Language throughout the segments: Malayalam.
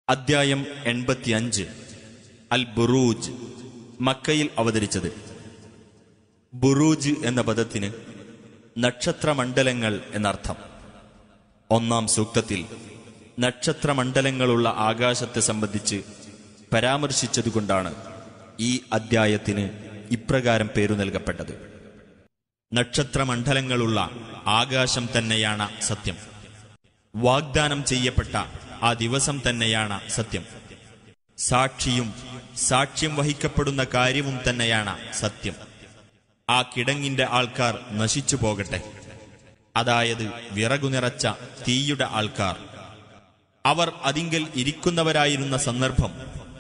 അദ്ധ്യായം എൺപത്തിയഞ്ച് അൽ ബുറൂജ് മക്കയിൽ അവതരിച്ചത് ബുറൂജ് എന്ന പദത്തിന് നക്ഷത്രമണ്ഡലങ്ങൾ എന്നർത്ഥം ഒന്നാം സൂക്തത്തിൽ നക്ഷത്രമണ്ഡലങ്ങളുള്ള ആകാശത്തെ സംബന്ധിച്ച് പരാമർശിച്ചതുകൊണ്ടാണ് ഈ അദ്ധ്യായത്തിന് ഇപ്രകാരം പേരു നൽകപ്പെട്ടത് നക്ഷത്രമണ്ഡലങ്ങളുള്ള ആകാശം തന്നെയാണ് സത്യം വാഗ്ദാനം ചെയ്യപ്പെട്ട ആ ദിവസം തന്നെയാണ് സത്യം സാക്ഷിയും സാക്ഷ്യം വഹിക്കപ്പെടുന്ന കാര്യവും തന്നെയാണ് സത്യം ആ കിടങ്ങിന്റെ ആൾക്കാർ നശിച്ചു പോകട്ടെ അതായത് വിറകു നിറച്ച തീയുടെ ആൾക്കാർ അവർ അതിങ്കൽ ഇരിക്കുന്നവരായിരുന്ന സന്ദർഭം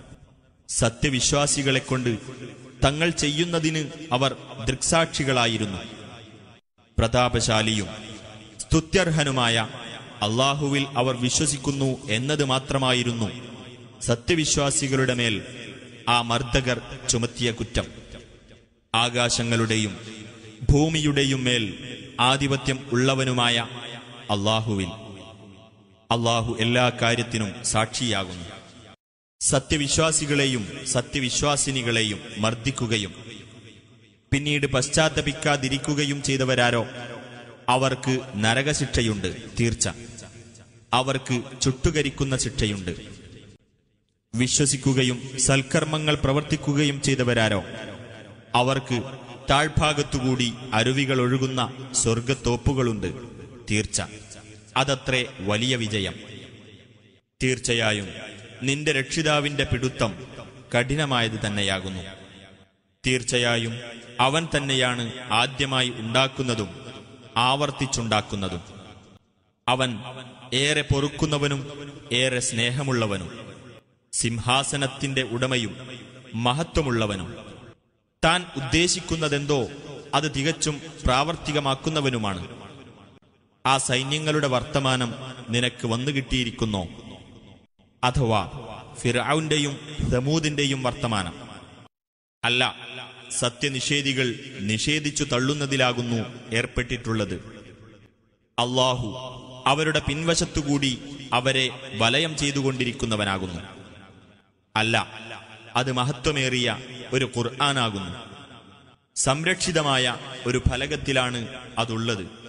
സത്യവിശ്വാസികളെക്കൊണ്ട് തങ്ങൾ ചെയ്യുന്നതിന് അവർ ദൃക്സാക്ഷികളായിരുന്നു പ്രതാപശാലിയും സ്തുത്യർഹനുമായ അള്ളാഹുവിൽ അവർ വിശ്വസിക്കുന്നു എന്നത് മാത്രമായിരുന്നു സത്യവിശ്വാസികളുടെ മേൽ ആ മർദ്ദകർ ചുമത്തിയ കുറ്റം ആകാശങ്ങളുടെയും ഭൂമിയുടെയും മേൽ ആധിപത്യം ഉള്ളവനുമായ അള്ളാഹുവിൽ അള്ളാഹു എല്ലാ കാര്യത്തിനും സാക്ഷിയാകുന്നു സത്യവിശ്വാസികളെയും സത്യവിശ്വാസിനികളെയും മർദ്ദിക്കുകയും പിന്നീട് പശ്ചാത്തപിക്കാതിരിക്കുകയും ചെയ്തവരാരോ അവർക്ക് നരകശിക്ഷയുണ്ട് തീർച്ച അവർക്ക് ചുട്ടുകരിക്കുന്ന ശിക്ഷയുണ്ട് വിശ്വസിക്കുകയും സൽക്കർമ്മങ്ങൾ പ്രവർത്തിക്കുകയും ചെയ്തവരാരോ അവർക്ക് താഴ്ഭാഗത്തുകൂടി അരുവികൾ ഒഴുകുന്ന സ്വർഗത്തോപ്പുകളുണ്ട് തീർച്ച അതത്രേ വലിയ വിജയം തീർച്ചയായും നിന്റെ രക്ഷിതാവിന്റെ പിടുത്തം കഠിനമായത് തന്നെയാകുന്നു തീർച്ചയായും അവൻ തന്നെയാണ് ആദ്യമായി ഉണ്ടാക്കുന്നതും ആവർത്തിച്ചുണ്ടാക്കുന്നതും അവൻ ഏറെ പൊറുക്കുന്നവനും ഏറെ സ്നേഹമുള്ളവനും സിംഹാസനത്തിന്റെ ഉടമയും മഹത്വമുള്ളവനും താൻ ഉദ്ദേശിക്കുന്നതെന്തോ അത് തികച്ചും പ്രാവർത്തികമാക്കുന്നവനുമാണ് ആ സൈന്യങ്ങളുടെ വർത്തമാനം നിനക്ക് വന്നു കിട്ടിയിരിക്കുന്നോ അഥവാ ഫിറൌന്റെയും സമൂദിന്റെയും വർത്തമാനം അല്ല സത്യനിഷേധികൾ നിഷേധിച്ചു തള്ളുന്നതിലാകുന്നു ഏർപ്പെട്ടിട്ടുള്ളത് അള്ളാഹു അവരുടെ പിൻവശത്തുകൂടി അവരെ വലയം ചെയ്തുകൊണ്ടിരിക്കുന്നവനാകുന്നു അല്ല അത് മഹത്വമേറിയ ഒരു ഖുർആനാകുന്നു സംരക്ഷിതമായ ഒരു ഫലകത്തിലാണ് അതുള്ളത്